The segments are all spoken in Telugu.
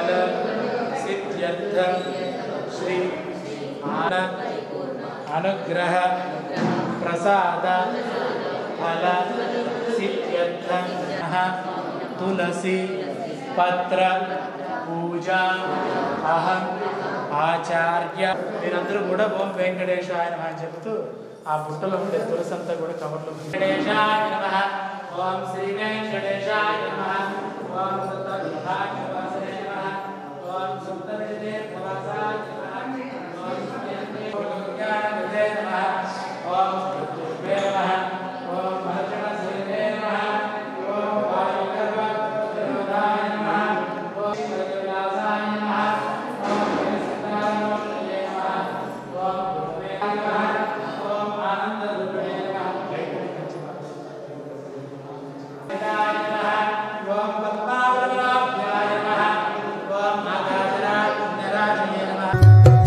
फल सिद्ध्यर्थम श्री आन अनुग्रह प्रसाद फल सिद्ध्यर्थम तुलसी పత్ర పూజ అహం ఆచార్య మీరందరూ కూడా ఓం వెంకటేశాయ నమః అని చెప్తూ ఆ బుట్టలో ఉండే తులసంతా కూడా కవర్లో వెంకటేశాయ నమః ఓం శ్రీ వెంకటేశాయ నమః ఓం సత్తవిధాయ నమః ఓం సప్తవిదే భవసాయ నమః ఓం సత్యమే జ్ఞానవిదే నమః ఓం జ్యోతిర్వే నమః ఓం అర్చనశీలే నమః ఓం వాయుగర్భ దేవతాయ నమః ఓం శ్రీవిలాసాయ నమః ఓం శ్రీసత్యనారాయణే నమః ఓం గురువే నమః ఓం ఆనందరూపిణే నమః ఓం పద్మావనాభ్యాయ నమః ఓం ఆకాశరాజరాజనే నమః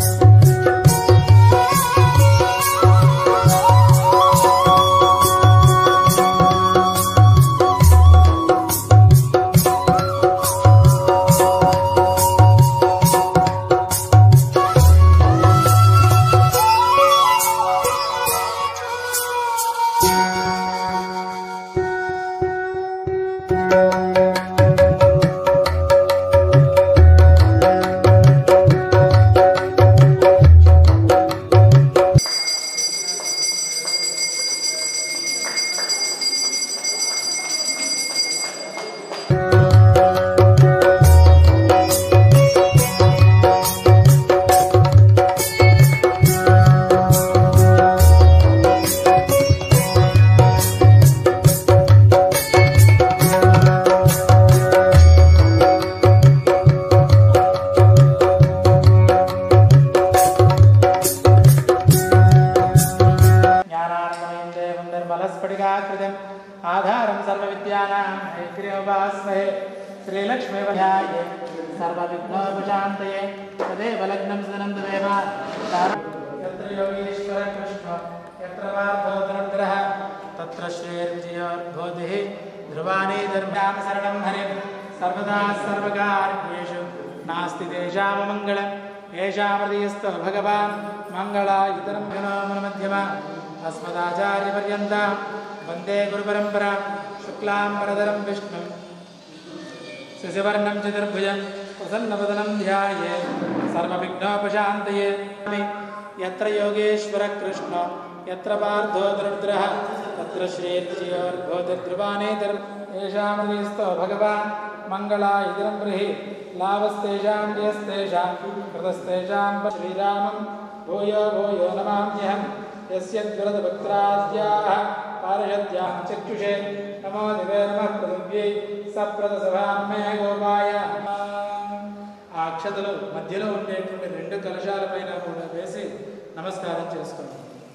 ज्ञानानन्दमयं देवं निर्मलस्फटिकाकृतिम् आधारं सर्वविद्यानां हैग्रीवभास्महे श्रीलक्ष्मीवध्याये सर्वविघ्नोपशान्तये तदेव लग्नं सदनं तदेव यत्र योगीश्वर कृष्ण यत्र वार्धोदरग्रः तत्र श्रेर्विजयोद्बोधिः ध्रुवाणी धर्म्यां शरणं हरिं सर्वदा सर्वकार्येषु नास्ति तेषाममङ्गलम् येषामृतिस्तु भगवान् मङ्गला इतरं विनोमनमध्यमा अस्मदाचार्यपर्यन्तां वन्दे गुरुपरम्परां शुक्लां वरदरं विष्णुं शशिवर्णं चतुर्भुजं प्रसन्नवदनं ध्याये सर्वविघ्नोपशान्तये यत्र योगेश्वरकृष्ण यत्र पार्थो दरुद्रः तत्र श्रीर्विजयोर्भोतिर्ध्रुवानेतर् येषामृतिस्तो भगवान् मङ्गला इदरं बृहि लाभस्तेषां यस्तेषां कृतस्तेषां श्रीरामं भूयो भूयो नमाम्यहं यस्य द्वरदभक्त्राद्याः पारषद्यां चक्षुषे नमो दिवे नमः पृथिव्यै सप्रदसभां मे गोपाय ఆ అక్షతలు మధ్యలో ఉండేటువంటి రెండు కలశాల పైన కూడా వేసి నమస్కారం చేసుకోండి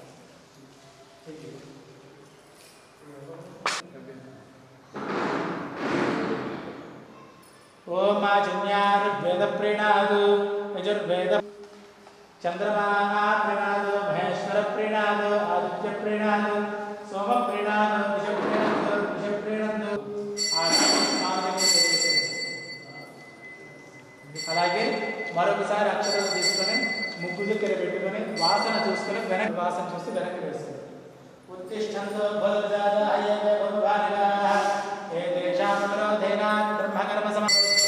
ఓం ఆచన్యారుద్వేద ప్రీణాదు యజుర్వేద చంద్రమా ప్రీణాదు మహేశ్వర ప్రీణాదు ఆదిత్య ప్రీణాదు సోమ ప్రీణాదు విష ప్రీణందు విష ప్రీణందు ఆ స్వామి దగ్గర పెట్టేసేయండి. అలాగే మరొకసారి అక్షరాలు తీసుకొని ముగ్గు దగ్గర పెట్టుకొని వాసన చూసుకొని వెనక్కి వాసన చూసి వెనక్కి వేస్తుంది ఉత్తిష్టంతో భోజాదాయ బహుభాగాః ఏ తేషాం విరోధేన బ్రహ్మకర్మ సమ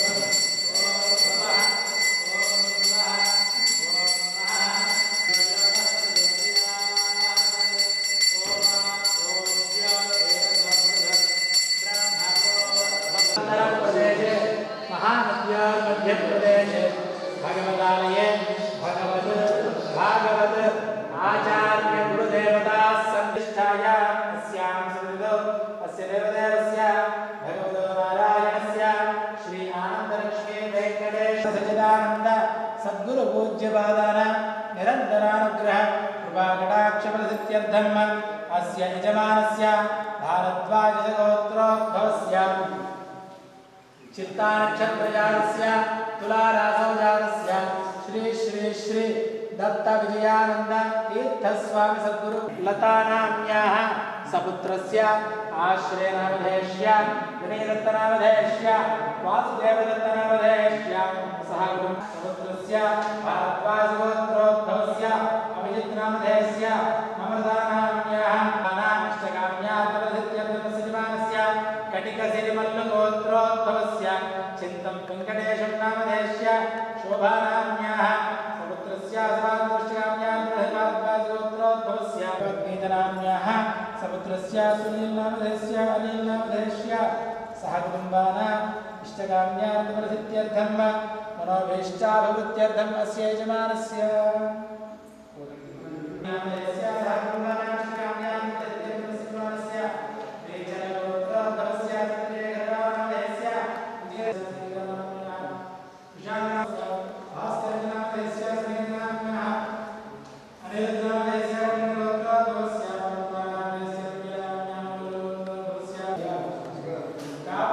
ప్రదేశే మహానద్యా మధ్యప్రదేశే భగవదాలయే భగవత్ భాగవత్ ఆచార్య గురుదేవతా సంతిష్టాయ అస్యాం సుహృదో అస్య దేవదేవస్య భగవతో నారాయణస్య శ్రీ ఆనందలక్ష్మీ వెంకటేశ సచిదానంద సద్గురు పూజ్యపాదాన నిరంతరానుగ్రహ కృపాకటాక్ష ప్రసిద్ధ్యర్థం అస్య యజమానస్య భారద్వాజ గోత్రోద్భవస్య చిత్తానక్షత్రజాతస్య తులారాసౌ జాతస్య శ్రీ శ్రీ శ్రీ దత్త విజయానంద తీర్థస్వామి సద్గురు లతానామ్యాః సపుత్రస్య ఆశ్రయనామధేష్య వినయదత్తనామధేష్య वासुदेवदत्तनामधेश्यां सह समुद्रस्य भारद्वाजगोत्रोद्भवस्य अभिजित्नामधेयस्य अमृतानाम्याः अनामिष्टकाम्यात्मसिद्ध्यर्थमस्य कटिकसिरिमल्लगोत्रोद्भवस्य चिन्तं वेङ्कटेशं नामधेयस्य शोभानाम्याः समुद्रस्य भारद्वाजगोत्रोद्भवस्य भगवद्गीतनाम्याः समुद्रस्य सुनीलनामधेयस्य अनिलनामधेयस्य सह कुटुम्बानाम् इष्टकाम्यार्थमसिद्ध्यर्थं मनोभीष्टाभिवृद्ध्यर्थम् अस्य यजमानस्य नामधेयस्य सह कुटुम्बानाम् इष्टकाम्यार्थमसिद्ध्यर्थम् अस्य यजमानस्य वेचनगोत्रोद्भवस्य सत्येकरामधेयस्य भास्करनामधेयस्य स्नेहनाम्नः अनिरुद्धनामधेयस्य गोत्रोद्भवस्य परम्परानामधेयस्य विजयानामधेयस्य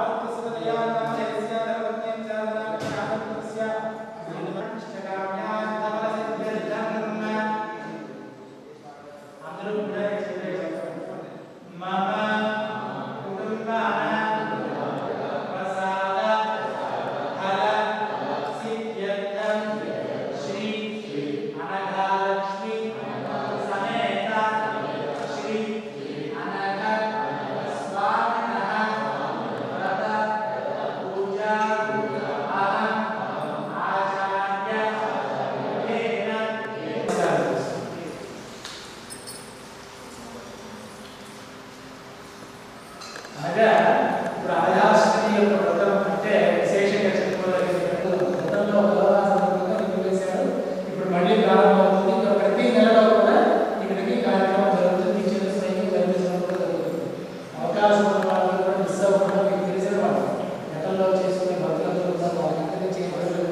శ్రీ అనఘ స్వామినః పూజా అహం ఆచార్య వేద అనగా ఇప్పుడు ఆయాష్టమి యొక్క వ్రతం అంటే విశేషంగా చెప్పుకోదగినట్టు గతంలో ఉపవాసంగా నిర్వహించారు ఇప్పుడు మళ్ళీ ప్రారంభమవుతుంది ఇంకా ప్రతి నెలలో కూడా ఇక్కడికి కార్యక్రమం జరుగుతుంది చిన్న స్థాయికి కనిపించడం కూడా జరుగుతుంది అవకాశం ఉన్న వాళ్ళు కూడా మిస్ అవ్వకుండా మీకు తెలిసిన వాళ్ళు గతంలో చేసుకునే భక్తులతో ఉన్నారు వాళ్ళు ఇక్కడ చేయబడలేదు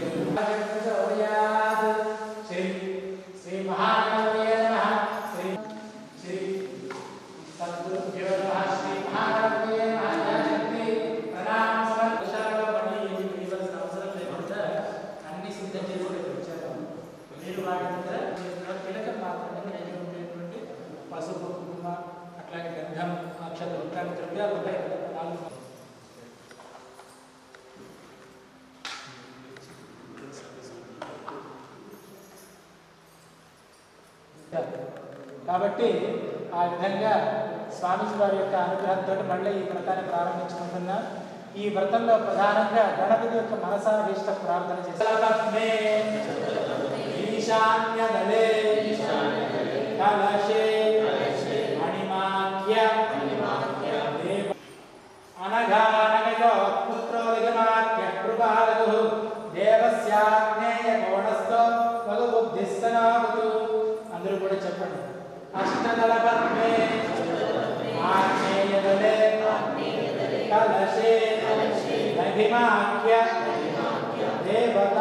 శ్రీ శ్రీ మహాగణపతయే నమః శ్రీ శ్రీ సద్గురుభ్యో నమః శ్రీ మహాగణపతయే నమః జయశక్తి ప్రణామ సమర్పణలో పని ఇవ్వాల్సిన అవసరం లేకుండా అన్ని సిద్ధం చేసి వచ్చారు మీరు వాటి దగ్గర చేస్తున్న తిలకం మాత్రమే దగ్గర ఉండేటువంటి పసుపు కుంకుమ అట్లాగే గంధం అక్షతలు ఇట్లాంటి ద్రవ్యాలు ఉంటాయి కదా నాలుగు కాబట్టి ఆ విధంగా స్వామీజీ వారి యొక్క అనుగ్రహంతో మళ్ళీ ఈ వ్రతాన్ని ప్రారంభించుకుంటున్నాం ఈ వ్రతంలో ప్రధానంగా గణపతి యొక్క మనసాభీష్ట ప్రార్థన చేసి ఈశాన్యదలే కలశే మణిమాక్య దేవ అనఘానగజో పుత్రో విగమాక్య కృపాలగు దేవస్యాగ్నేయ కోణస్థో మగు బుద్ధిస్తనావతు అందరూ కూడా చెప్పండి అష్టదళ పద్మే ఆగ్నేయదలే కలశే మహిమాక్య దేవత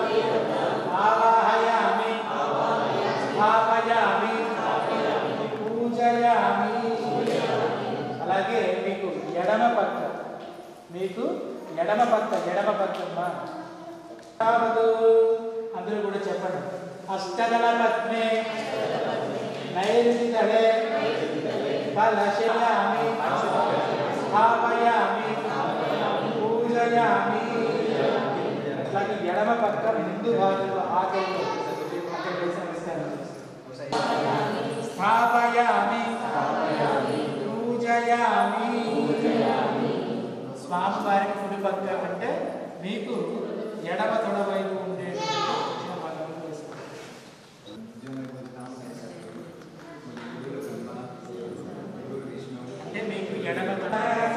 ఆవాహయామి స్థాపయామి పూజయామి అలాగే మీకు ఎడమ పక్క మీకు ఎడమ పక్క ఎడమ పక్కమ్మా కావదు అందరూ కూడా చెప్పండి అష్టదళ పద్మే నైరుతిదళే కలశయామి స్థాపయామి పూజయామి అట్లాగే ఎడమ పక్క ముందు భాగంలో ఆకలిలో అక్కడ వేసి నమస్కారం చేస్తాం. స్థాపయామి పూజయామి స్వామి వారికి కుడి పక్క అంటే మీకు ఎడమ తొడ వైపు ఉండేటువంటి దక్షిణ భాగంలో వేసుకోండి. అంటే మీకు ఎడమ తొడ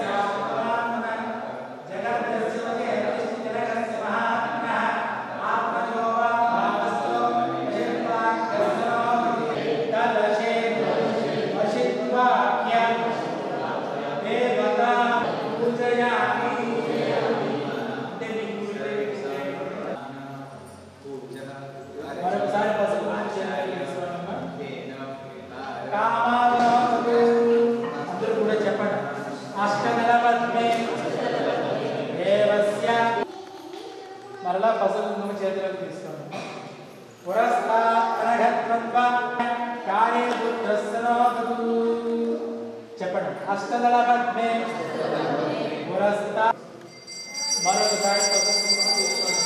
జగద్రస్యవకే జగద్రస్య మహాత్మ్యః ఆత్మజో వా భావస్తో యజ్ఞాగ్రస్తో కలశే వశిత్వాక్య దేవత పూజయామి అంటే మీకు మరొకసారి పసుపు చేయాలి కామావనోతు అందరూ కూడా చెప్పండి అష్టదళ పద్మే దేవస్య మరలా పసుపు కుంకుమ చేతిలోకి తీసుకోండి పురస్కారఘత్వత్వ కార్యే పుత్రస్సనోతు చెప్పండి అష్టదళ పద్మే పురస్తా మరొకసారి పసుపు కుంకుమ తీసుకోండి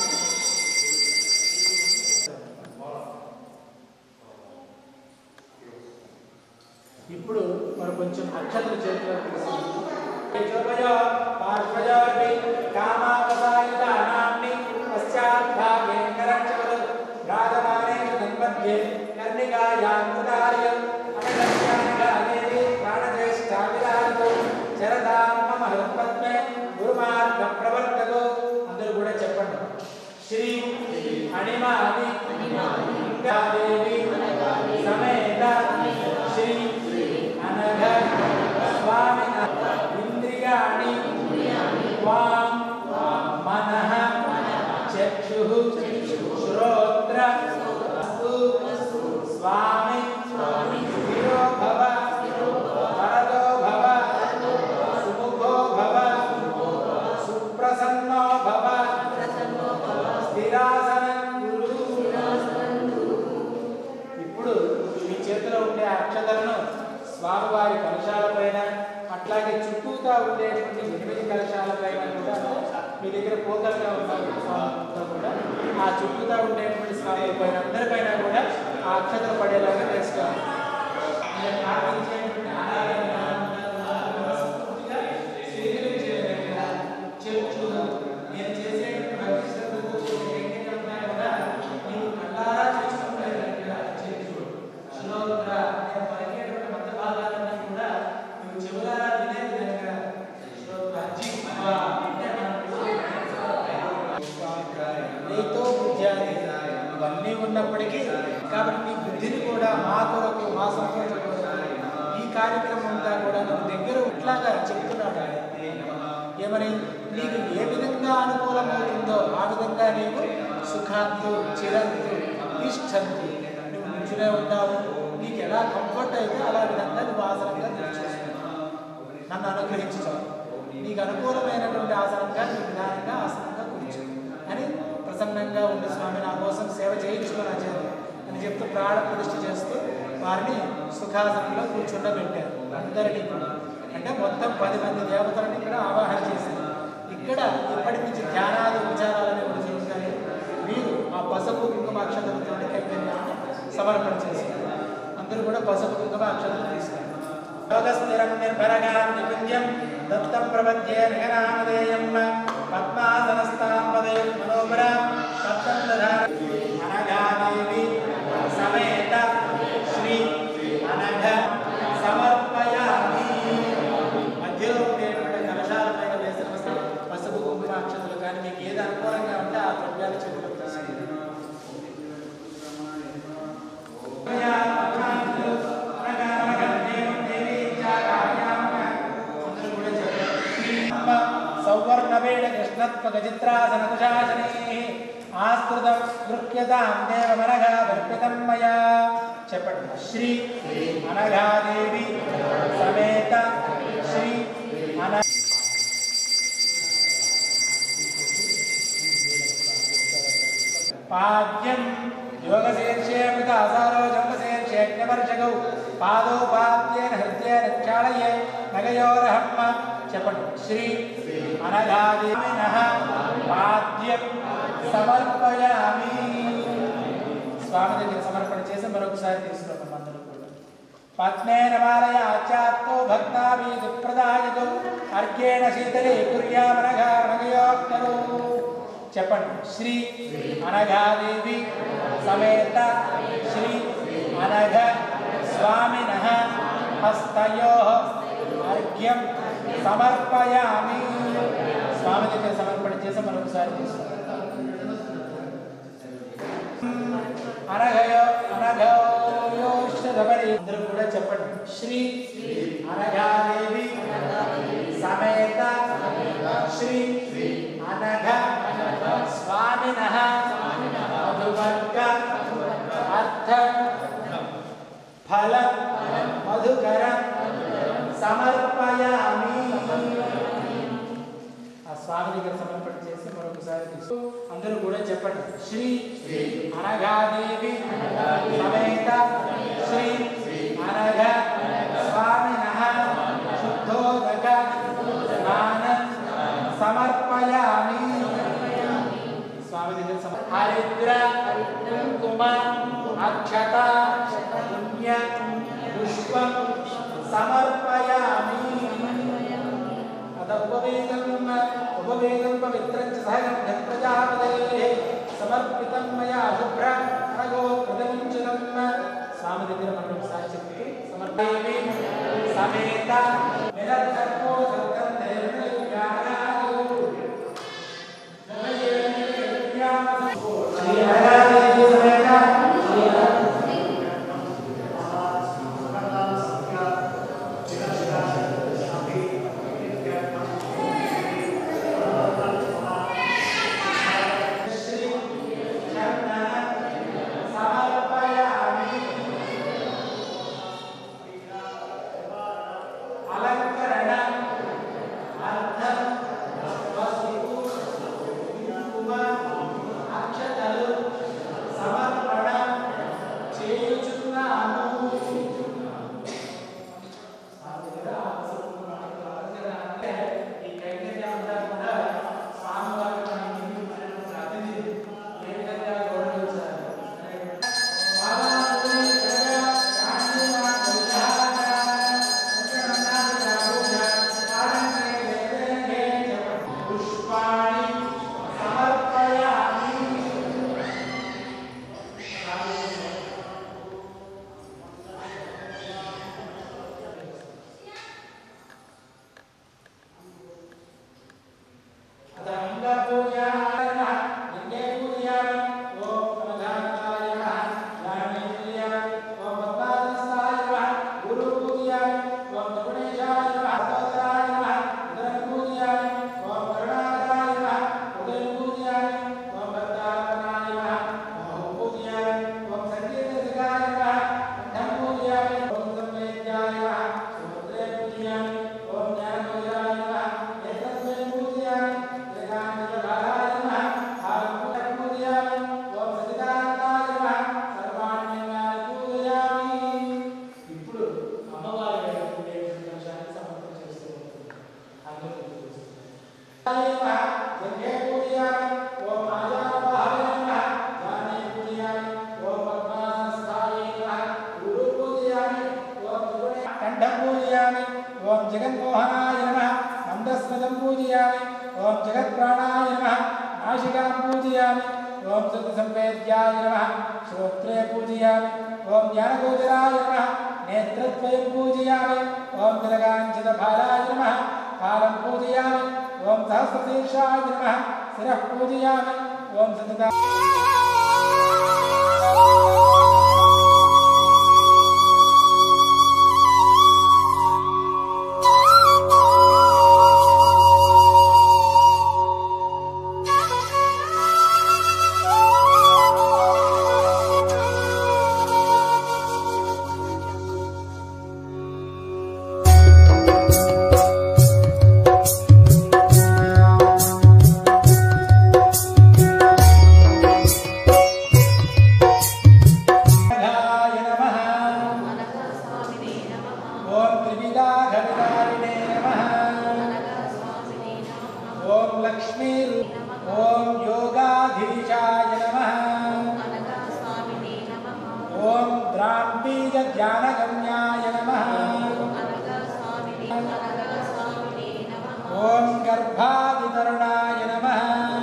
ఇప్పుడు మరి కొంచెం అక్షతలు చేతిలో తీసుకుందాం. యజోమయ పార్శ్వజాపి కామావసాయుధానాన్ని పశ్చాద్భాగే కరక్షవలు రాజమానే తన్మధ్యే కర్ణికాయాం ఉదార్యం అనగత్యానిగాయేది ప్రాణజ్యేష్ఠావిరాజితో చరదాం మమ హృత్పద్మే గురుమార్గ ప్రవర్తకు అందరూ కూడా చెప్పండి శ్రీ అణిమాని గంగాదేవి సమేత శ్రీ అనఘ స్వామి ఇంద్రియాణి వాం మనః చక్షు శ్రోత్ర అస్తు స్వామి స్థిరో భవ వరదో భవ సుముఖో భవ సుప్రసన్నో భవ స్థిరాసనం గురు ఇప్పుడు మీ చేతిలో ఉండే అక్షతలను స్వామివారి కలశాలపైన అట్లాగే చుట్టూతా ఉండేటువంటి ఎనిమిది కలశాలపైన కూడా మీ దగ్గర పోతలుగా ఉన్నారు స్వామితో కూడా ఆ చుట్టూతా ఉండేటువంటి స్వామి పైన అందరిపైన కూడా ఆ అక్షతలు పడేలాగా వేసుకోవాలి మీరు ప్రార్థించేటువంటి ఆరాధన మనస్ఫూర్తిగా స్వీకరించేలాగా చెట్టు నేను చేసేటువంటి భక్తి శ్రద్ధతో ఏదైతే ఉన్నాయో కూడా నీవు కళ్ళారా చేసుకుంటారు చెట్టు శ్లోక నేను పలికేటువంటి మధ్య భాగాలన్నీ కూడా నువ్వు చెవులారా వినే విధంగా శ్లోక జీవ అంటే నీతో బుద్ధ్యాది ఇవన్నీ ఉన్నప్పటికీ కాబట్టి నీ బుద్ధిని కూడా మా కొరకు మా సంతోషం కొరకు ఈ కార్యక్రమం అంతా కూడా నువ్వు దగ్గర ఇట్లాగా చెప్తున్నాడు ఆయన. ఏమని నీకు ఏ విధంగా అనుకూలమవుతుందో ఆ విధంగా నీవు సుఖాంతు చిరంతు తిష్టంతు నువ్వు నుంచునే ఉంటావు నీకు ఎలా కంఫర్ట్ అయితే అలా విధంగా నువ్వు ఆసనంగా కూర్చోస్తున్నావు నన్ను అనుగ్రహించుతావు నీకు అనుకూలమైనటువంటి ఆసనంగా నీ విధానంగా ఆసనంగా కూర్చో అని ప్రసన్నంగా ఉండి స్వామి నా కోసం సేవ చేయించుకో నా చేత అని చెప్తూ ప్రాణ ప్రతిష్ఠ చేస్తూ వారిని సుఖాసనంలో కూర్చుండబెట్టారు అందరినీ కూడా అంటే మొత్తం పది మంది దేవతలను ఇక్కడ ఆవాహన చేశారు ఇక్కడ ఇప్పటి నుంచి ధ్యానాది ఉపచారాలని కూడా జరుగుతాయి మీరు ఆ పసుపు కుంకుమ అక్షతలతో కైంకర్యాన్ని సమర్పణ చేశారు అందరూ కూడా పసుపు కుంకుమ అక్షతలు తీసుకున్నారు యోగస్థిరం నిర్భరగా నిపుణ్యం దత్తం ప్రపంచే నగనామధేయం పద్మాసనస్థాం పదయం మనోబర దత్తం దధామి అనగాదేవి సమేత శ్రీ అనఘ సమర్పయామి మధ్యలో ఉండేటువంటి కలశాల పైన వేసిన పసుపు కుంకుమ అక్షతలు కానీ మీకు ఏది అనుకూలంగా ఉంటే ఆ ద్రవ్యాలు చేతిలో తీసుకోండి. సౌవర్ణవేణ కృష్ణత్వ చిత్రాసన కుశాసనే ఆస్కృతం గృహ్యతాం దేవమనగా దర్పితం మయా చెప్పండి శ్రీ అనఘాదేవి సమేత శ్రీ అన పాద్యం యోగశీర్షే మృత అసారో జంబశీర్షే జ్ఞవర్షగౌ పాదోపాద్యేన హృదయేన క్షాళయే నగయోరహమ్మ చెప్పండి శ్రీ అనఘాదేవినః పాద్యం సమర్పయామి స్వామి దగ్గర సమర్పణ చేసి మరొకసారి తీసుకున్నాం అందరూ కూడా పద్మేన మాలయ ఆచాత్తో భక్తాభీతి ప్రదాయతో అర్ఘ్యేణ శీతలే కుర్యామనఘా నగయోత్తరు చెప్పండి శ్రీ అనఘాదేవి సమేత శ్రీ అనఘ స్వామిన హస్తయో అర్ఘ్యం సమర్పయామి స్వామి దగ్గర సమర్పణ చేసి మరొకసారి తీసుకుంటాం అనఘయో అనఘయోషధవరి అందరూ కూడా చెప్పండి శ్రీ అనఘాదేవి సమేత శ్రీ అనఘ స్వామిన మధువర్గ అర్థ ఫల మధుకర సమర్పయామి ఆ స్వామి దగ్గర సమర్పణ చేసి మరొకసారి తీసు అందరూ కూడా చెప్పండి శ్రీ అనఘాదేవి సమేత శ్రీ అనఘ స్వామిన శుద్ధోదక స్నాన సమర్పయామి హరిద్ర కుంకుమ అక్షత పుణ్య పుష్పం సమర్పయామి అత ఉపవేదం ఉపవేదం పవిత్రం చ సహగం ప్రజాపతే సమర్పితం మయా శుభ్ర అనగో ప్రతిముంచనం స్వామి దగ్గర మనం సాక్షికి సమర్పయామి సమేత నిరర్థకో సత్యం ధైర్యజ్ఞానాలు శ్రీ హరాదేవి సమేత శ్రీ చందన సమర్పయామి అలంకరణ అర్థం వస్తువు కుంకుమ అక్షతలు సమర్పణ చేయుచున్నాము ఈ కైంకర్యం అంతా కూడా స్వామివారికి మనం ముందు అతిథి ఏ విధంగా గౌరవించాలి పుష్పాణి సమర్పయామి ఇప్పుడు అమ్మవారి వైపు ఉండేటువంటి అంశాన్ని సమర్పణ చేస్తూ ఉంటుంది అందరూ గుర్తుకొస్తుంది. కంఠం పూజయామి ఓం జగన్మోహనాయ నమ మందస్మజం పూజయామి ఓం జగత్ప్రాణాయ నమ నాసికాం పూజయామి ఓం సతసంవేద్యాయ నమ శ్రోత్రే పూజయామి ఓం జ్ఞానగోచరాయ నమ నేత్రద్వయం పూజయామి ఓం జలగాంచితఫలాయ నమ కాలం పూజయామి ఓం సహస్రశీర్షాయ నమ శిరః పూజయామి ఓం సతత నాథాయ నమః ఓం త్రివిధాఘవిదారిణే నమః ఓం లక్ష్మీ ఓం యోగాధీశాయ నమః ఓం ద్రాంబీజ ధ్యానగమ్యాయ నమః ఓం గర్భాదితరుణాయ నమః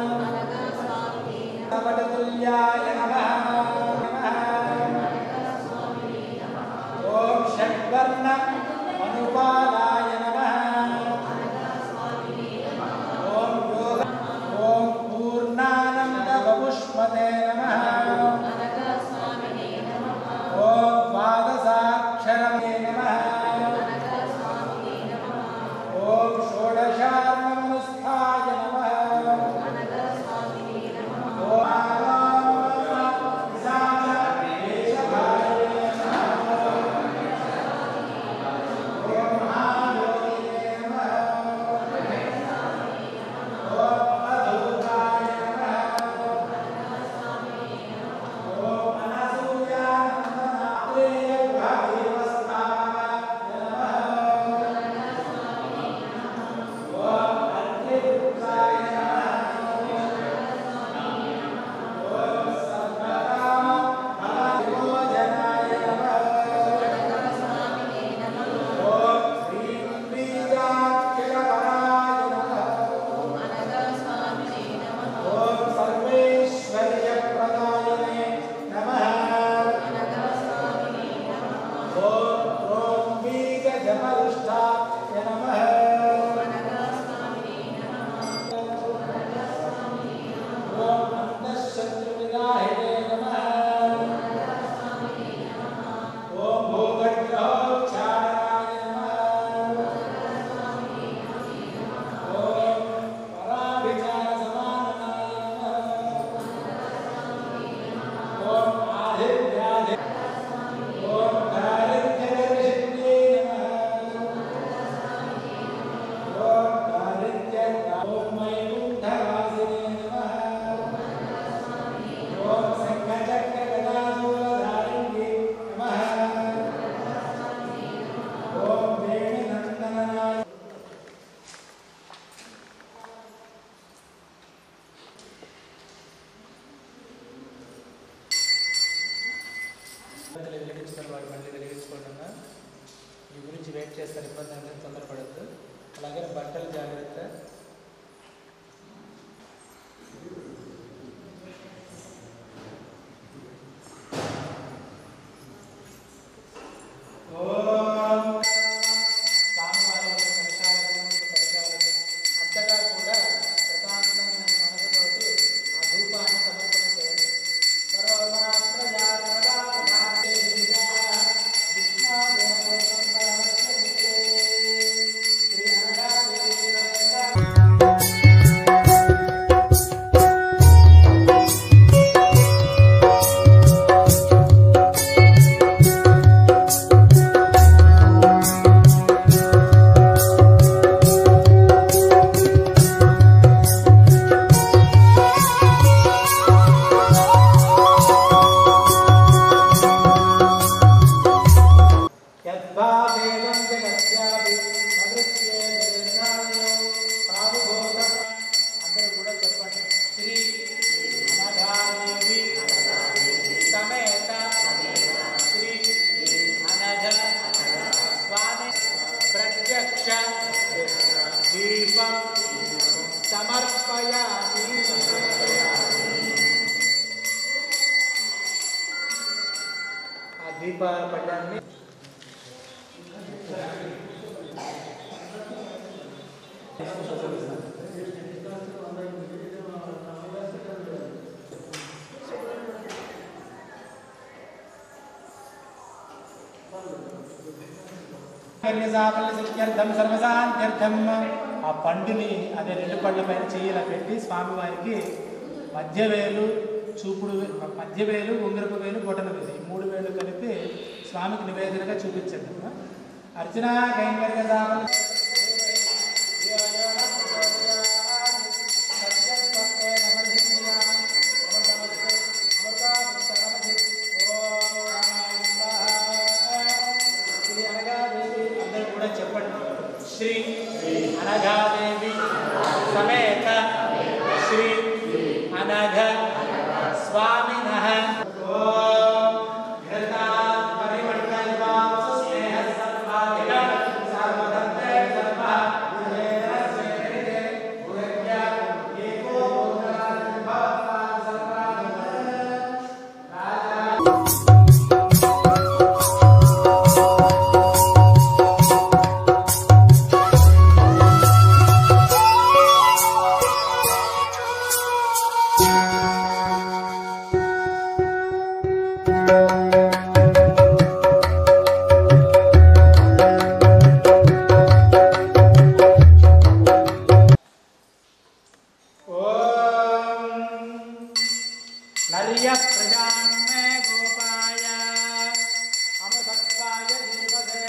కపటతుల్యాయ నమః ఓం షడ్వర్ణ అనుపాలాయ నమః ఓం యోగ ఓం పూర్ణానంద బహుష్మతే నమః ఓం ద్వాదశాక్షరమే నమః ఓం షోడశార్ణమనుష్ఠాయ నమః ఓం వెలిగించుకొని వాడు మళ్ళీ వెలిగించుకోవడం ఈ గురించి వెయిట్ చేస్తారు ఇబ్బంది అంటే తొందరపడద్దు అలాగే బట్టలు జాగ్రత్త ఓం స్వామివారి యొక్క కలశాలకు, కలశాలకు అంతగా కూడా ప్రశాంతమైన మనసుతోటి ఆ ధూపాన్ని సమర్పణ చేయండి. పరమాత్మయా సర్వాధారేభిజా విష్ణోదేవం నమస్తే. శ్రీ అనగాదేవి నమస్తే. యద్భావేదం జగత్యాది నృత్యే జగన్నాయో సావుభూతం అందరూ కూడా చెప్పండి శ్రీ అనఘాదేవి సమేత శ్రీ అనఘ స్వామి ప్రత్యక్ష దీపం సమర్పయామి ఆ దీప పళ్ళాన్ని కన్యసాఫల్యసిద్ధ్యర్థం సర్వశాంత్యర్థం ఆ పండుని అదే రెండు పళ్ళ పైన చెయ్యిలా పెట్టి స్వామివారికి మధ్య వేలు చూపుడు వే- మధ్య వేలు ఉంగరపు వేలు బొటన వేలు ఈ మూడు వేలు కలిపి స్వామికి నివేదనగా చూపించండి అర్చన కైంకర్య సాఫల్య శ్రీ అనగాదేవి అందరూ కూడా చెప్పండి శ్రీ అనగాదేవి సమేత శ్రీ అనఘ స్వామిన ఓం ఘృతాత్ పరిమళకల్పాం సుస్నేహ సర్వాధిక సర్వదంతే సర్వ భుజేన స్వేరితే భుజజ్ఞ ఏకో భూతాన్ భవత్వాన్ సర్వాధిక రాజా ఓం నర్య ప్రజామే గోపాయ అమృతత్వాయ జీవదే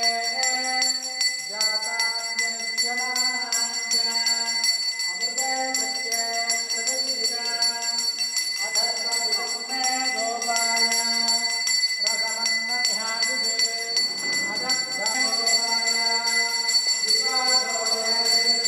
జాతాంజనిత్యమానాంజ అమృతే సత్యే ప్రతిష్ఠిత అధర్వవిదం మే గోపాయ రసమన్న నిహాయుజే అదక్ష గోపాయ విపాదోయ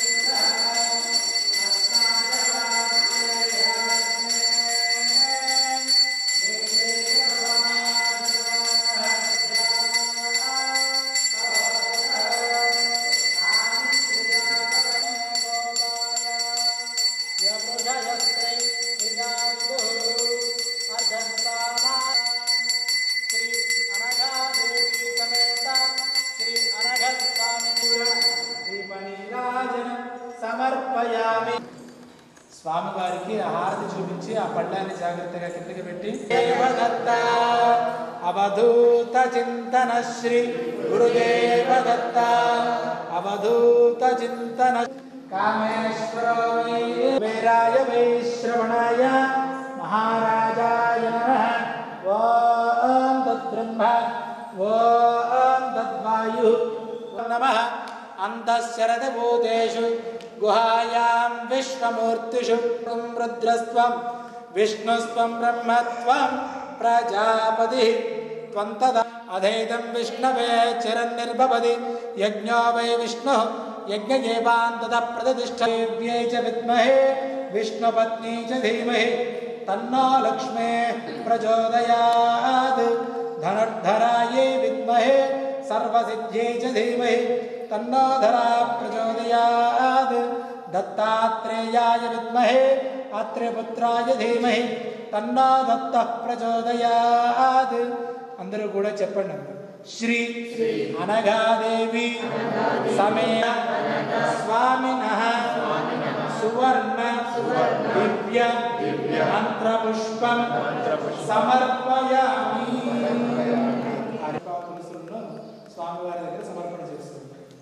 శ్రీ అనగాదేవి సమేత శ్రీ అనఘస్వామి దీపనీరాజన సమర్పయామి స్వామివారికి ఆ హారతి చూపించి ఆ పళ్ళాన్ని జాగ్రత్తగా కిందకి పెట్టి దేవదత్త అవధూత చింతన శ్రీ గురుదేవ దత్త అవధూత చింతన కామేశ్వరో వై వీరాయ వైశ్రవణాయ మహారాజాయ నమః ఓం తద్బ్రహ్మ ఓం తద్వాయు నమః అంతఃశరదభూతేషు గుహాయాం విశ్వమూర్తిషు త్వం రుద్రస్త్వం విష్ణుస్త్వం బ్రహ్మత్వం ప్రజాపతి త్వం తద అధైతం విష్ణవే చిరన్నిర్భవతి యజ్ఞో వై విష్ణు యజ్ఞయేవాన్ తద ప్రతిష్ఠవ్యై చ విద్మహే విష్ణుపత్నీ చ ధీమహి తన్నో లక్ష్మే ప్రచోదయాత్ ధన ధనుర్ధరాయే విద్మహే సర్వసిద్ధ్యై చ ధీమహి తన్నో ధరా ప్రచోదయాత్ దత్తాత్రేయాయ విద్మహే అత్రిపుత్రాయ ధీమహి తన్నో దత్త ప్రచోదయాత్ అందరూ కూడా చెప్పండి అమ్మ. శ్రీ అనగాదేవి సమేత స్వామిన సువర్ణ దివ్య మంత్రపుష్పం సమర్పయామి హరిపా తులసులను స్వామివారి దగ్గర సమర్పణ చేస్తుంది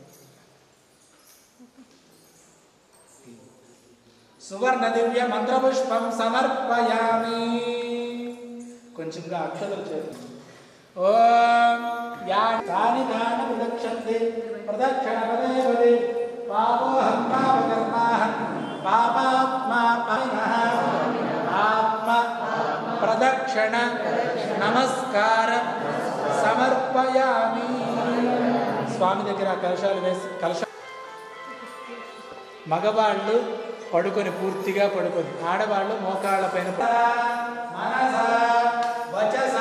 సువర్ణ దివ్య మంత్రపుష్పం సమర్పయామి కొంచెంగా అక్షతలు చేస్తుంది ఓం యా తాని దాన విదక్షంతి ప్రదక్షిణ పదే పదే పాపోహం పాపకర్మాహం పాపాత్మా పాపినః ఆత్మ ప్రదక్షిణ నమస్కార సమర్పయామి స్వామి దగ్గర ఆ కలశాలు వేసి కలశ మగవాళ్ళు పడుకొని పూర్తిగా పడుకొని ఆడవాళ్ళు మోకాళ్ళ పైన మనస వచస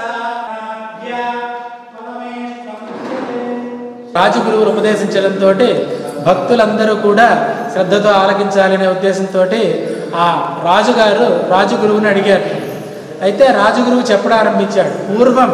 రాజగురువులు ఉపదేశించడంతో భక్తులందరూ కూడా శ్రద్ధతో ఆలకించాలనే ఉద్దేశంతో ఆ రాజుగారు రాజగురువుని అడిగారు అయితే రాజగురువు చెప్పడం ఆరంభించాడు పూర్వం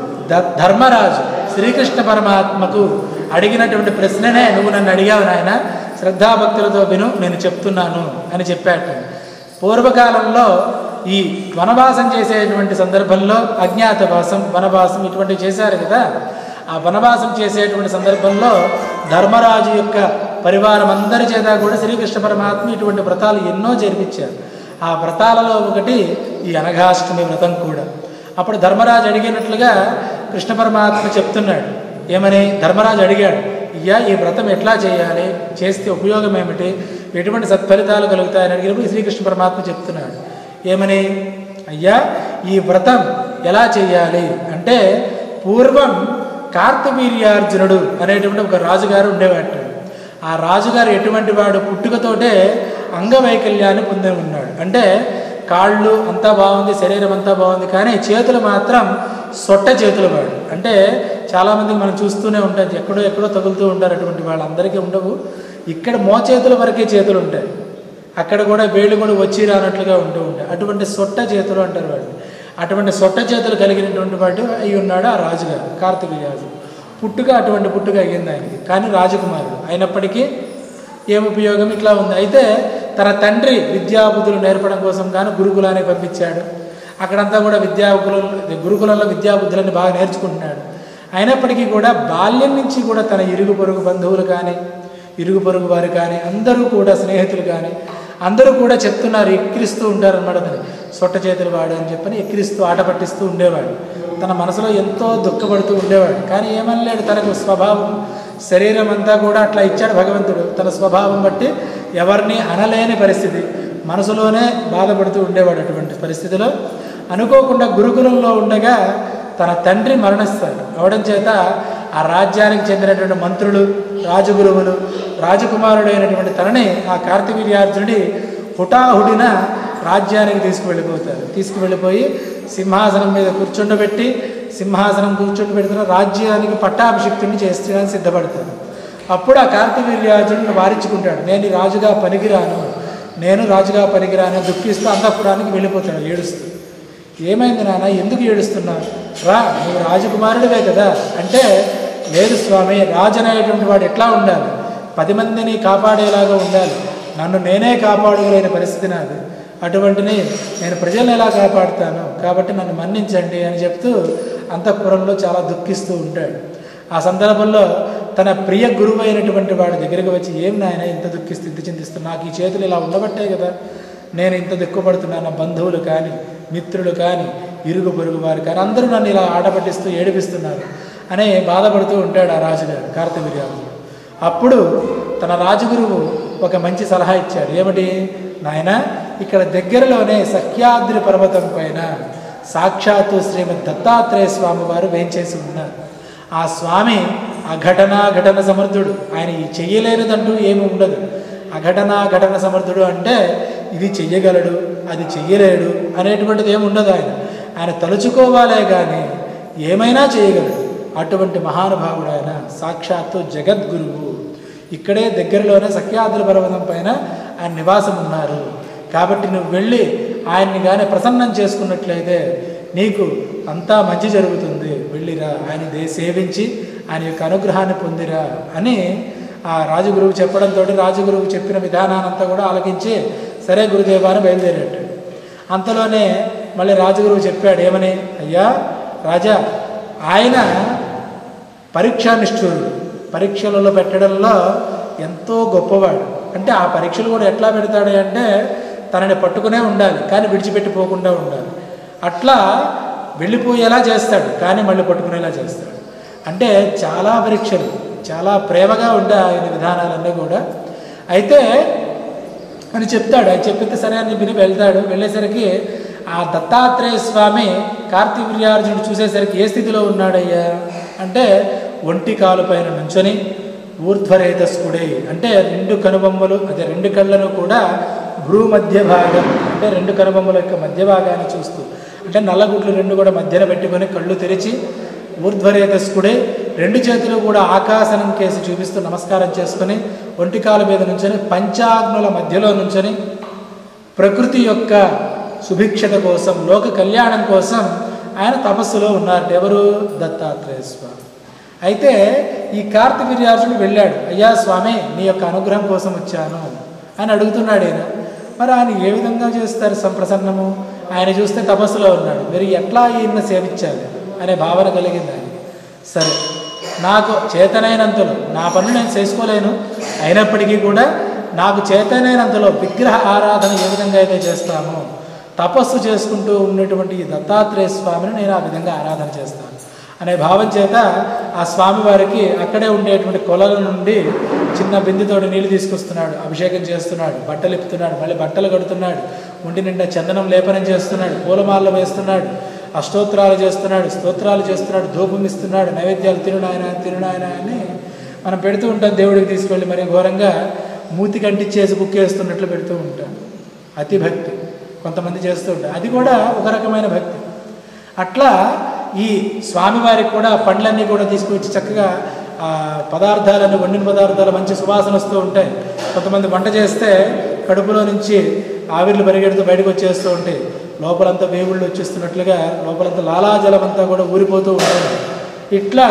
ద ధర్మరాజు శ్రీకృష్ణ పరమాత్మకు అడిగినటువంటి ప్రశ్ననే నువ్వు నన్ను అడిగావు నాయన శ్రద్ధాభక్తులతో విను నేను చెప్తున్నాను అని చెప్పాడు పూర్వకాలంలో ఈ వనవాసం చేసేటువంటి సందర్భంలో అజ్ఞాతవాసం వనవాసం ఇటువంటివి చేశారు కదా ఆ వనవాసం చేసేటువంటి సందర్భంలో ధర్మరాజు యొక్క పరివారం అందరి చేత కూడా శ్రీకృష్ణ పరమాత్మ ఇటువంటి వ్రతాలు ఎన్నో జరిపించారు ఆ వ్రతాలలో ఒకటి ఈ అనఘాష్టమి వ్రతం కూడా అప్పుడు ధర్మరాజు అడిగినట్లుగా కృష్ణ పరమాత్మ చెప్తున్నాడు ఏమని ధర్మరాజు అడిగాడు అయ్యా ఈ వ్రతం ఎట్లా చేయాలి చేస్తే ఉపయోగం ఏమిటి ఎటువంటి సత్ఫలితాలు కలుగుతాయని అడిగినప్పుడు శ్రీకృష్ణ పరమాత్మ చెప్తున్నాడు ఏమని అయ్యా ఈ వ్రతం ఎలా చేయాలి అంటే పూర్వం కార్తవీర్యార్జునుడు అనేటువంటి ఒక రాజుగారు ఉండేవాడు ఆ రాజుగారు ఎటువంటి వాడు పుట్టుకతోటే అంగవైకల్యాన్ని పొంది ఉన్నాడు అంటే కాళ్ళు అంతా బాగుంది శరీరం అంతా బాగుంది కానీ చేతులు మాత్రం సొట్ట చేతులు వాడు అంటే చాలామందికి మనం చూస్తూనే ఉంటాం ఎక్కడో ఎక్కడో తగులుతూ ఉంటారు అటువంటి వాళ్ళందరికీ ఉండవు ఇక్కడ మోచేతుల వరకే చేతులు ఉంటాయి అక్కడ కూడా వేళ్ళు కూడా వచ్చి రానట్లుగా ఉంటూ ఉంటాయి అటువంటి సొట్ట చేతులు అంటారు వాడు అటువంటి సొట్ట చేతులు కలిగినటువంటి వాడు అయి ఉన్నాడు ఆ రాజుగారు కార్తీకరాజు పుట్టుక అటువంటి పుట్టుక అయ్యింది ఆయనకి కానీ రాజకుమారుడు అయినప్పటికీ ఏం ఉపయోగం ఇట్లా ఉంది అయితే తన తండ్రి విద్యాబుద్ధులు నేర్పడం కోసం గాను గురుకులానికి పంపించాడు అక్కడంతా కూడా విద్యాబుద్ధులు గురుకులంలో విద్యాబుద్ధులని బాగా నేర్చుకుంటున్నాడు అయినప్పటికీ కూడా బాల్యం నుంచి కూడా తన ఇరుగు పొరుగు బంధువులు కానీ ఇరుగు పొరుగు వారు కానీ అందరూ కూడా స్నేహితులు కానీ అందరూ కూడా చెప్తున్నారు ఎక్కిరిస్తూ ఉంటారు అనమాట అతని సొట్ట చేతులు వాడు అని చెప్పని ఎక్కిరిస్తూ ఆట పట్టిస్తూ ఉండేవాడు తన మనసులో ఎంతో దుఃఖపడుతూ ఉండేవాడు కానీ ఏమనలేడు తనకు స్వభావం శరీరం అంతా కూడా అట్లా ఇచ్చాడు భగవంతుడు తన స్వభావం బట్టి ఎవరిని అనలేని పరిస్థితి మనసులోనే బాధపడుతూ ఉండేవాడు అటువంటి పరిస్థితిలో అనుకోకుండా గురుకులంలో ఉండగా తన తండ్రి మరణిస్తాడు అవడం చేత ఆ రాజ్యానికి చెందినటువంటి మంత్రులు రాజగురువులు రాజకుమారుడు అయినటువంటి తనని ఆ కార్తవీర్యార్జునుడి హుటాహుడిన రాజ్యానికి తీసుకువెళ్ళిపోతారు తీసుకువెళ్ళిపోయి సింహాసనం మీద కూర్చుండబెట్టి సింహాసనం కూర్చుండబెడుతున్న రాజ్యానికి పట్టాభిషిక్తుడిని చేస్తడానికి సిద్ధపడతారు అప్పుడు ఆ కార్తవీర్యార్జునుడిని వారించుకుంటాడు నేను ఈ రాజుగా పనికిరాను నేను రాజుగా పనికిరాను దుఃఖిస్తూ అంతఃపురానికి వెళ్ళిపోతాడు ఏడుస్తూ ఏమైంది నాన్న ఎందుకు ఏడుస్తున్నావు రా నువ్వు రాజకుమారుడివే కదా అంటే లేదు స్వామి రాజు అనేటువంటి వాడు ఎట్లా ఉండాలి పది మందిని కాపాడేలాగా ఉండాలి నన్ను నేనే కాపాడుకోలేని పరిస్థితి నాది అటువంటిని నేను ప్రజలను ఎలా కాపాడుతాను కాబట్టి నన్ను మన్నించండి అని చెప్తూ అంతఃపురంలో చాలా దుఃఖిస్తూ ఉంటాడు ఆ సందర్భంలో తన ప్రియ గురువు అయినటువంటి వాడి దగ్గరికి వచ్చి ఏం నాయన ఇంత దుఃఖిస్తూ ఇంత చింతిస్తూ నాకు ఈ చేతులు ఇలా ఉండబట్టే కదా నేను ఇంత దుఃఖపడుతున్నాను నా బంధువులు కానీ మిత్రులు కానీ ఇరుగు పొరుగు వారు కానీ అందరూ నన్ను ఇలా ఆటపట్టిస్తూ ఏడిపిస్తున్నారు అని బాధపడుతూ ఉంటాడు ఆ రాజుగారు కార్తవీర్యాజు అప్పుడు తన రాజగురువు ఒక మంచి సలహా ఇచ్చాడు ఏమిటి నాయన ఇక్కడ దగ్గరలోనే సఖ్యాద్రి పర్వతం పైన సాక్షాత్తు శ్రీమద్ దత్తాత్రేయ స్వామి వారు వేంచేసి ఉన్నారు ఆ స్వామి అఘటనా ఘటన సమర్థుడు ఆయన ఈ చెయ్యలేనిదంటూ ఏమి ఉండదు అఘటనా ఘటన సమర్థుడు అంటే ఇది చెయ్యగలడు అది చెయ్యలేడు అనేటువంటిది ఏమి ఉండదు ఆయన ఆయన తలుచుకోవాలే కానీ ఏమైనా చేయగలడు అటువంటి మహానుభావుడు ఆయన సాక్షాత్తు జగద్గురువు ఇక్కడే దగ్గరలోనే సఖ్యాద్రి పర్వతం పైన ఆయన నివాసం ఉన్నారు కాబట్టి నువ్వు వెళ్ళి ఆయన్ని కానీ ప్రసన్నం చేసుకున్నట్లయితే నీకు అంతా మంచి జరుగుతుంది వెళ్ళిరా ఆయన దే సేవించి ఆయన యొక్క అనుగ్రహాన్ని పొందిరా అని ఆ రాజగురువు చెప్పడంతో రాజగురువు చెప్పిన విధానానంతా కూడా ఆలకించి సరే గురుదేవా అని బయలుదేరాడు అంతలోనే మళ్ళీ రాజగురువు చెప్పాడు ఏమని అయ్యా రాజా ఆయన పరీక్షానిష్ఠుడు పరీక్షలలో పెట్టడంలో ఎంతో గొప్పవాడు అంటే ఆ పరీక్షలు కూడా ఎట్లా పెడతాడు అంటే తనని పట్టుకునే ఉండాలి కానీ విడిచిపెట్టిపోకుండా ఉండాలి అట్లా వెళ్ళిపోయేలా చేస్తాడు కానీ మళ్ళీ పట్టుకునేలా చేస్తాడు అంటే చాలా పరీక్షలు చాలా ప్రేమగా ఉండే ఆయన విధానాలన్నీ కూడా అయితే అని చెప్తాడు ఆయన చెప్పితే సరే అని విని వెళ్తాడు వెళ్ళేసరికి ఆ దత్తాత్రేయ స్వామి కార్తీవీర్యార్జునుడు చూసేసరికి ఏ స్థితిలో ఉన్నాడయ్యా అంటే ఒంటి కాలు పైన నుంచొని ఊర్ధ్వరేతస్కుడే అంటే రెండు కనుబొమ్మలు అదే రెండు కళ్ళను కూడా భ్రూ మధ్య భాగం అంటే రెండు కనుబొమ్మల యొక్క మధ్య భాగాన్ని చూస్తూ అంటే నల్లగుడ్లు రెండు కూడా మధ్యన పెట్టుకొని కళ్ళు తెరిచి ఊర్ధ్వరేతస్కుడే రెండు చేతులు కూడా ఆకాశనం కేసి చూపిస్తూ నమస్కారం చేసుకుని ఒంటికాల మీద నుంచొని పంచాగ్నుల మధ్యలో నుంచొని ప్రకృతి యొక్క సుభిక్షత కోసం లోక కళ్యాణం కోసం ఆయన తపస్సులో ఉన్నారు ఎవరు దత్తాత్రేయ స్వామి అయితే ఈ కార్తవీర్యార్జునుడు వెళ్ళాడు అయ్యా స్వామి నీ యొక్క అనుగ్రహం కోసం వచ్చాను అని అడుగుతున్నాడు ఈయన మరి ఆయన ఏ విధంగా చేస్తారు సంప్రసన్నము ఆయన చూస్తే తపస్సులో ఉన్నాడు మీరు ఎట్లా ఈయన సేవించాలి అనే భావన కలిగింది ఆయన సరే నాకు చేతనైనంతలో నా పనులు నేను చేసుకోలేను అయినప్పటికీ కూడా నాకు చేతనైనంతలో విగ్రహ ఆరాధన ఏ విధంగా అయితే చేస్తామో తపస్సు చేసుకుంటూ ఉన్నటువంటి ఈ దత్తాత్రేయ స్వామిని నేను ఆ విధంగా ఆరాధన చేస్తాను అనే భావం చేత ఆ స్వామి వారికి అక్కడే ఉండేటువంటి కొలల నుండి చిన్న బిందెతోటి నీళ్లు తీసుకొస్తున్నాడు అభిషేకం చేస్తున్నాడు బట్టలు ఇప్పుతున్నాడు మళ్ళీ బట్టలు కడుతున్నాడు ఒంటి నిండా చందనం లేపనం చేస్తున్నాడు పూలమాలలు వేస్తున్నాడు అష్టోత్తరాలు చేస్తున్నాడు స్తోత్రాలు చేస్తున్నాడు ధూపం ఇస్తున్నాడు నైవేద్యాలు తిరునాయన తిరునాయన అని మనం పెడుతూ ఉంటాం దేవుడికి తీసుకెళ్ళి మరి ఘోరంగా మూతి కంటిచ్చేసి బుక్కేస్తున్నట్లు పెడుతూ ఉంటాం అతి భక్తి కొంతమంది చేస్తూ ఉంటారు అది కూడా ఒక రకమైన భక్తి అట్లా ఈ స్వామివారికి కూడా పండ్లన్నీ కూడా తీసుకువచ్చి చక్కగా ఆ పదార్థాలన్నీ వండిన పదార్థాలు మంచి సువాసన వస్తూ ఉంటాయి కొంతమంది వంట చేస్తే కడుపులో నుంచి ఆవిర్లు పరిగెడుతూ బయటకు వచ్చేస్తూ ఉంటాయి లోపలంతా వేగుళ్ళు వచ్చేస్తున్నట్లుగా లోపలంతా లాలాజలం అంతా కూడా ఊరిపోతూ ఉంటుంది ఇట్లా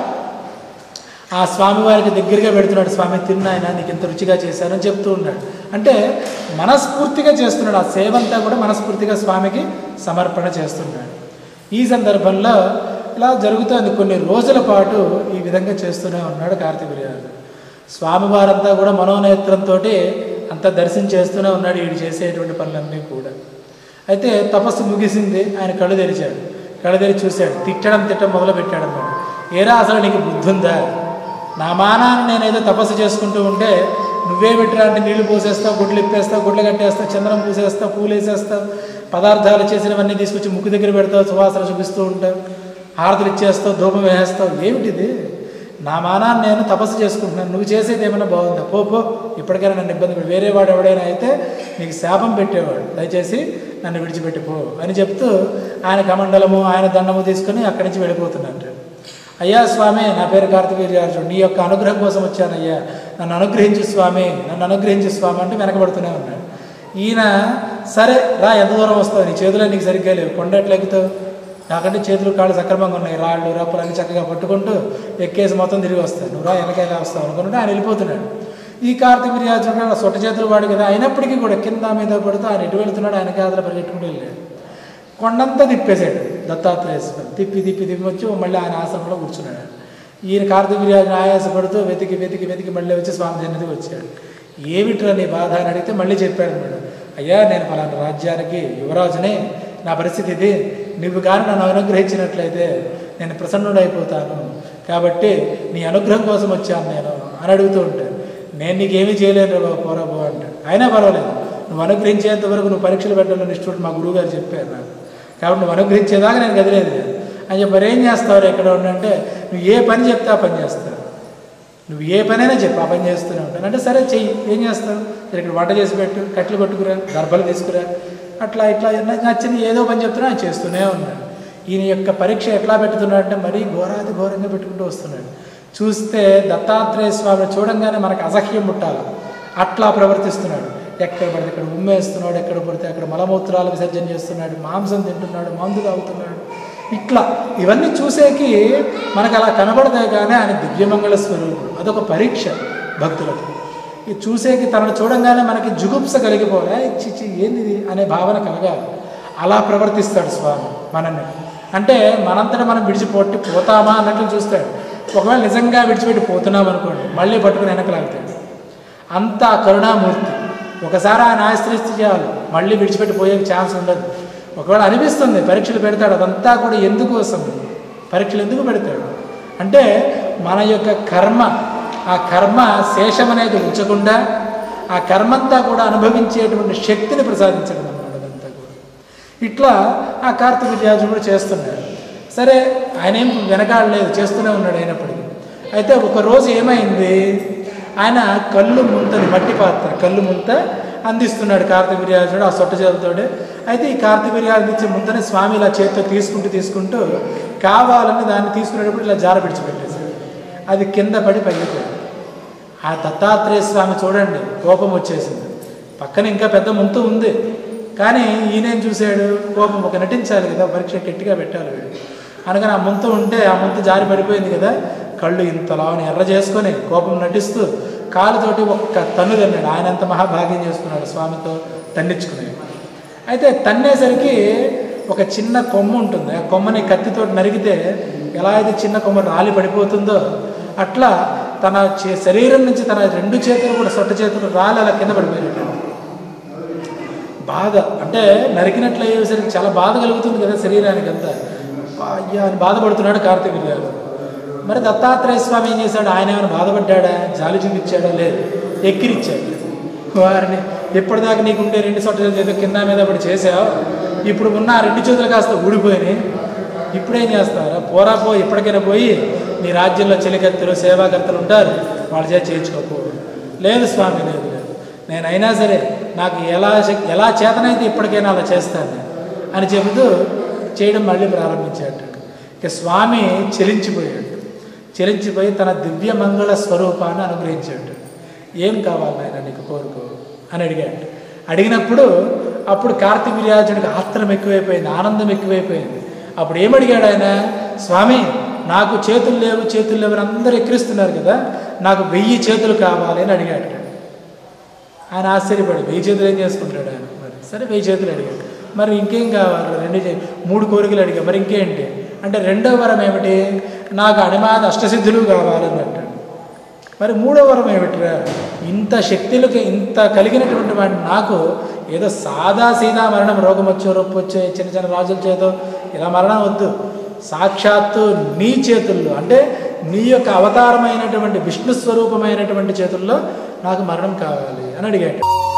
ఆ స్వామివారికి దగ్గరగా పెడుతున్నాడు స్వామి తిన్నాయన నీకు ఇంత రుచిగా చేశానని చెప్తూ ఉన్నాడు అంటే మనస్ఫూర్తిగా చేస్తున్నాడు ఆ సేవంతా కూడా మనస్ఫూర్తిగా స్వామికి సమర్పణ చేస్తున్నాడు ఈ సందర్భంలో ఇలా జరుగుతోంది కొన్ని రోజుల పాటు ఈ విధంగా చేస్తూనే ఉన్నాడు కార్తీకర్యాలు స్వామివారంతా కూడా మనోనేత్రంతో అంతా దర్శనం చేస్తూనే ఉన్నాడు వీడు చేసేటువంటి పనులన్నీ కూడా అయితే తపస్సు ముగిసింది ఆయన కళ్ళు తెరిచాడు కళ్ళు తెరిచి చూశాడు తిట్టడం తిట్టడం మొదలు పెట్టాడు అన్నమాట ఏరా అసలు నీకు బుద్ధి ఉందా నా మానాన్ని నేనేదో తపస్సు చేసుకుంటూ ఉంటే నువ్వే పెట్టిరా అంటే నీళ్లు పోసేస్తావు గుడ్లు ఇప్పేస్తావు గుడ్లు కట్టేస్తావు చంద్రం పూసేస్తావు పూలు వేసేస్తావు పదార్థాలు చేసినవన్నీ తీసుకొచ్చి ముక్కు దగ్గర పెడతావు సువాసన చూపిస్తూ ఉంటావు హారతులు ఇచ్చేస్తావు ధూపం వేసేస్తావు ఏమిటిది నా మానాన్ని నేను తపస్సు చేసుకుంటున్నాను నువ్వు చేసేది ఏమైనా బాగుందా పో పో ఇప్పటికైనా నన్ను ఇబ్బంది పెట్టి వేరే వాడు ఎవడైనా అయితే నీకు శాపం పెట్టేవాడు దయచేసి నన్ను విడిచిపెట్టిపో అని చెప్తూ ఆయన కమండలము ఆయన దండము తీసుకొని అక్కడి నుంచి వెళ్ళిపోతున్నట్టు అయ్యా స్వామి నా పేరు కార్తికేయార్జుడు నీ యొక్క అనుగ్రహం కోసం వచ్చానయ్యా నన్ను అనుగ్రహించు స్వామి నన్ను అనుగ్రహించు స్వామి అంటే వెనకబడుతూనే ఉన్నాడు ఈయన సరే రా ఎంత దూరం వస్తావు నీ చేతులు నీకు సరిగ్గా లేవు కొండ ఎట్లా ఎక్కుతావు నాకంటే చేతులు కాళ్ళు సక్రమంగా ఉన్నాయి రాళ్ళు రప్పులు అన్ని చక్కగా పట్టుకుంటూ ఎక్కేసి మొత్తం తిరిగి వస్తాను నువ్వు రా వెనకాల వస్తావు అనుకుంటే ఆయన వెళ్ళిపోతున్నాడు ఈ కార్తీక విర్యాజుడు సొట్ట చేతులు వాడు కదా అయినప్పటికీ కూడా కింద మీద పడుతూ ఆయన ఎటు వెళ్తున్నాడు ఆయన కాదలు పరిగెట్టుకుంటూ వెళ్ళాడు కొండంతా తిప్పేశాడు దత్తాత్రేయ స్వామి తిప్పి తిప్పి తిప్పి వచ్చి మళ్ళీ ఆయన ఆశ్రమంలో కూర్చున్నాడు ఈయన కార్తీక విర్యాజుని ఆయాసపడుతూ వెతికి వెతికి వెతికి మళ్ళీ వచ్చి స్వామి సన్నిధికి వచ్చాడు ఏమిట్రా నీ బాధ అని అడిగితే మళ్ళీ చెప్పాడు అనమాట అయ్యా నేను ఫలానా రాజ్యానికి యువరాజునే నా పరిస్థితి ఇది నువ్వు కానీ నన్ను అనుగ్రహించినట్లయితే నేను ప్రసన్నుడైపోతాను కాబట్టి నీ అనుగ్రహం కోసం వచ్చాను నేను అని అడుగుతూ ఉంటాను నేను నీకేమీ చేయలేను రా పోరా పో అంటాడు అయినా పర్వాలేదు నువ్వు అనుగ్రహించేంత వరకు నువ్వు పరీక్షలు పెట్టాలని ఇష్టం మా గురువు గారు చెప్పారు నాకు కాబట్టి నువ్వు అనుగ్రహించేదాకా నేను గదిలేదు అని చెప్పి మరి ఏం చేస్తావు ఎక్కడ ఉండంటే నువ్వు ఏ పని చెప్తే ఆ పని చేస్తావు నువ్వు ఏ పనైనా చెప్పు ఆ పని చేస్తూనే ఉంటాను అంటే సరే చెయ్యి ఏం చేస్తావు సరే ఇక్కడ వంట చేసి పెట్టు కట్టెలు కొట్టుకురా దర్భలు తీసుకురా అట్లా ఇట్లా నచ్చింది ఏదో పని చెప్తున్నా ఆయన చేస్తూనే ఉన్నాడు ఈయన యొక్క పరీక్ష ఎట్లా పెట్టుతున్నాడంటే మరీ ఘోరాది ఘోరంగా పెట్టుకుంటూ వస్తున్నాడు చూస్తే దత్తాత్రేయ స్వామిని చూడంగానే మనకు అసహ్యం పుట్టాలి అట్లా ప్రవర్తిస్తున్నాడు ఎక్కడ పడితే అక్కడ ఉమ్మేస్తున్నాడు ఎక్కడ పడితే అక్కడ మలమూత్రాలు విసర్జన చేస్తున్నాడు మాంసం తింటున్నాడు మందు తాగుతున్నాడు ఇట్లా ఇవన్నీ చూసేకి మనకు అలా కనబడదే కానీ ఆయన దివ్యమంగళ స్వరూపుడు అదొక పరీక్ష భక్తులకు ఇది చూసేకి తనను చూడంగానే మనకి జుగుప్స కలిగిపోలే చిచి ఏంది అనే భావన కలగాలి అలా ప్రవర్తిస్తాడు స్వామి మనల్ని అంటే మనంతటా మనం విడిచిపోట్టి పోతామా అన్నట్లు చూస్తాడు ఒకవేళ నిజంగా విడిచిపెట్టి పోతున్నాం అనుకోండి మళ్ళీ పట్టుకుని వెనక్కి లాగుతాడు అంత కరుణామూర్తి ఒకసారి ఆయన ఆశ్రయిస్తే చాలు మళ్ళీ విడిచిపెట్టి పోయే ఛాన్స్ ఉండదు ఒకవేళ అనిపిస్తుంది పరీక్షలు పెడతాడు అదంతా కూడా ఎందుకోసం పరీక్షలు ఎందుకు పెడతాడు అంటే మన యొక్క కర్మ ఆ కర్మ శేషం అనేది ఉంచకుండా ఆ కర్మంతా కూడా అనుభవించేటువంటి శక్తిని ప్రసాదించడం అన్నమాట అదంతా కూడా ఇట్లా ఆ కార్తీక వ్యాజుడు కూడా చేస్తున్నాడు సరే ఆయన ఏం వెనకాడలేదు చేస్తూనే ఉన్నాడు అయినప్పటికీ అయితే ఒక రోజు ఏమైంది ఆయన కళ్ళు ముంతని మట్టి పాత్ర కళ్ళు ముంత అందిస్తున్నాడు కార్తీక విర్యాజుడు ఆ సొట్ట చేతులతోటి అయితే ఈ కార్తీక విర్యాజు ఇచ్చే ముంతని స్వామి ఇలా చేతితో తీసుకుంటూ తీసుకుంటూ కావాలని దాన్ని తీసుకునేటప్పుడు ఇలా జార విడిచిపెట్టేశాడు అది కింద పడి పగిలిపోయింది ఆ దత్తాత్రేయ స్వామి చూడండి కోపం వచ్చేసింది పక్కన ఇంకా పెద్ద ముంతు ఉంది కానీ ఈయనేం చూశాడు కోపం ఒక నటించాలి కదా పరీక్ష గట్టిగా పెట్టాలి వీడు అనగానే ఆ ముంత ఉంటే ఆ ముంత జారి పడిపోయింది కదా కళ్ళు ఇంతలాని ఎర్ర చేసుకొని కోపం నటిస్తూ కాలుతోటి ఒక్క తన్ను తన్నాడు ఆయన ఎంత మహాభాగ్యం చేసుకున్నాడు స్వామితో తన్నించుకునేది అయితే తన్నేసరికి ఒక చిన్న కొమ్మ ఉంటుంది ఆ కొమ్మని కత్తితో నరిగితే ఎలా అయితే చిన్న కొమ్మ రాలి పడిపోతుందో అట్లా తన చే- శరీరం నుంచి తన రెండు చేతులు కూడా సొట్ట చేతులు రాలి అలా కింద పడిపోయినట్టు బాధ అంటే నరికినట్లు అయ్యేసరికి చాలా బాధ కలుగుతుంది కదా శరీరానికి అంతా అబ్బా, అయ్యా అని బాధపడుతున్నాడు కార్తీక గారు మరి దత్తాత్రేయ స్వామి ఏం చేశాడు ఆయన ఏమైనా బాధపడ్డాడా జాలి చూపించాడా లేదు ఎక్కిరిచ్చాడు వారిని ఎప్పటిదాకా నీకుంటే రెండు సొట్టలు ఏదో కింద మీద పడి చేసావు ఇప్పుడు ఉన్న ఆ రెండు చేతులు కాస్త ఊడిపోయినాయి ఇప్పుడేం చేస్తారా పోరా పో ఇప్పటికైనా పోయి నీ రాజ్యంలో చెలికత్తెలు సేవాకర్తలు ఉంటారు వాళ్ళ చేత చేయించుకోపో లేదు స్వామి లేదు లేదు నేనైనా సరే నాకు ఎలా శక్- ఎలా చేతనైతే ఇప్పటికైనా అలా చేస్తాను అని చెబుతూ చేయడం మళ్ళీ ప్రారంభించాడు ఇక స్వామి చెలించిపోయాడు చెలించిపోయి తన దివ్య మంగళ స్వరూపాన్ని అనుగ్రహించాడు ఏం కావాలి నాయన నీకు కోరుకో అని అడిగాడు అడిగినప్పుడు అప్పుడు కార్తీక విరాజుడికి ఆత్రం ఎక్కువైపోయింది ఆనందం ఎక్కువైపోయింది అప్పుడు ఏమడిగాడు ఆయన స్వామి నాకు చేతులు లేవు చేతులు లేవు అని అందరూ ఎక్కిరిస్తున్నారు కదా నాకు వెయ్యి చేతులు కావాలి అని అడిగాడు ఆయన ఆశ్చర్యపడి వెయ్యి చేతులు ఏం చేసుకుంటాడు ఆయన మరి సరే వెయ్యి చేతులు అడిగాడు మరి ఇంకేం కావాలి రెండు చే- మూడు కోరికలు అడిగా మరి ఇంకేంటి అంటే రెండో వరం ఏమిటి నాకు అనిమాద అష్టసిద్ధులు కావాలని అంటాడు మరి మూడో వరం ఏమిటిరా ఇంత శక్తులకి ఇంత కలిగినటువంటి వాడిని నాకు ఏదో సాదా సీదా మరణం రోగం వచ్చో రొప్పు వచ్చే చిన్న చిన్న రాజుల చేతో ఇలా మరణం వద్దు సాక్షాత్తు నీ చేతుల్లో అంటే నీ యొక్క అవతారమైనటువంటి విష్ణు స్వరూపమైనటువంటి చేతుల్లో నాకు మరణం కావాలి అని అడిగాడు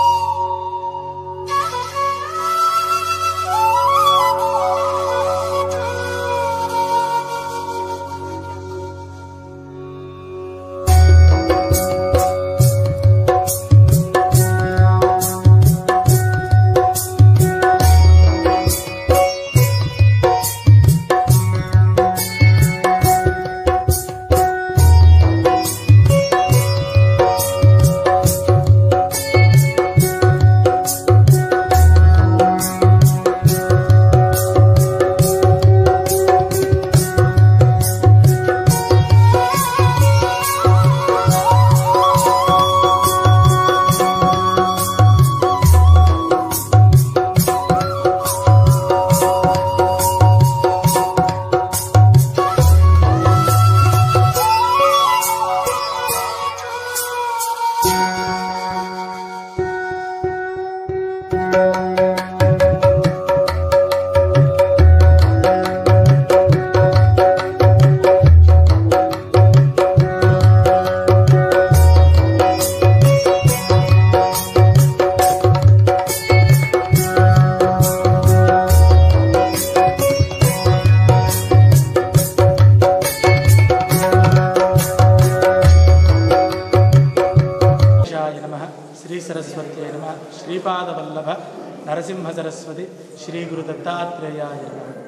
శాయ నమ శ్రీ సరస్వతి నమ శ్రీపాదవల్లభ నరసింహ సరస్వతి శ్రీ గురు దత్తాత్రేయాయ నమ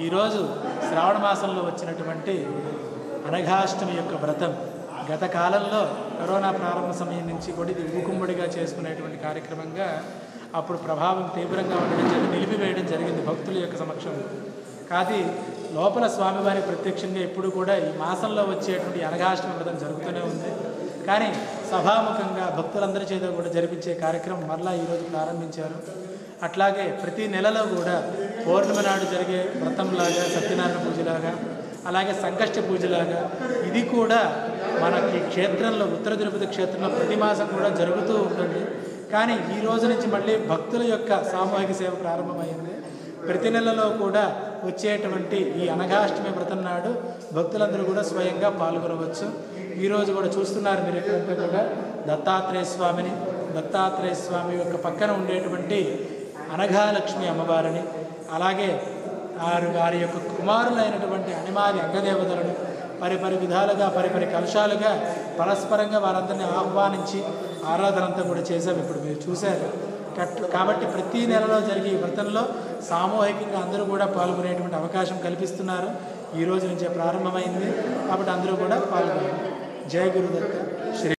ఈరోజు శ్రావణ మాసంలో వచ్చినటువంటి అనఘాష్టమి యొక్క వ్రతం గత కాలంలో కరోనా ప్రారంభ సమయం నుంచి కూడా ఇది ఊకుమ్మడిగా చేసుకునేటువంటి కార్యక్రమంగా అప్పుడు ప్రభావం తీవ్రంగా ఉండడం చేత నిలిపివేయడం జరిగింది భక్తుల యొక్క సమక్షంలో కాదు లోపల స్వామివారి ప్రత్యక్షంగా ఎప్పుడు కూడా ఈ మాసంలో వచ్చేటువంటి అనఘాష్టమి వ్రతం జరుగుతూనే ఉంది కానీ సభాముఖంగా భక్తులందరి చేత కూడా జరిపించే కార్యక్రమం మరలా ఈరోజు ప్రారంభించారు అట్లాగే ప్రతి నెలలో కూడా పౌర్ణమి నాడు జరిగే వ్రతంలాగా సత్యనారాయణ పూజలాగా అలాగే సంకష్ట పూజలాగా ఇది కూడా మనకి క్షేత్రంలో ఉత్తర తిరుపతి క్షేత్రంలో ప్రతి మాసం కూడా జరుగుతూ ఉంటుంది కానీ ఈ రోజు నుంచి మళ్ళీ భక్తుల యొక్క సామూహిక సేవ ప్రారంభమైంది ప్రతి నెలలో కూడా వచ్చేటువంటి ఈ అనఘాష్టమి వ్రతం నాడు భక్తులందరూ కూడా స్వయంగా పాల్గొనవచ్చు ఈరోజు కూడా చూస్తున్నారు మీరు ఎక్కడంతా కూడా దత్తాత్రేయ స్వామిని దత్తాత్రేయ స్వామి యొక్క పక్కన ఉండేటువంటి అనఘాలక్ష్మి అమ్మవారిని అలాగే వారు వారి యొక్క కుమారులైనటువంటి అనిమాది అంగదేవతలను పరిపరి విధాలుగా పరిపరి కలశాలుగా పరస్పరంగా వారందరినీ ఆహ్వానించి ఆరాధన అంతా కూడా చేశాం ఇప్పుడు మీరు చూశారు కట్ కాబట్టి ప్రతి నెలలో జరిగే ఈ వ్రతంలో సామూహికంగా అందరూ కూడా పాల్గొనేటువంటి అవకాశం కల్పిస్తున్నారు ఈ రోజు నుంచే ప్రారంభమైంది కాబట్టి అందరూ కూడా పాల్గొన్నారు జయ గురుదత్త శ్రీ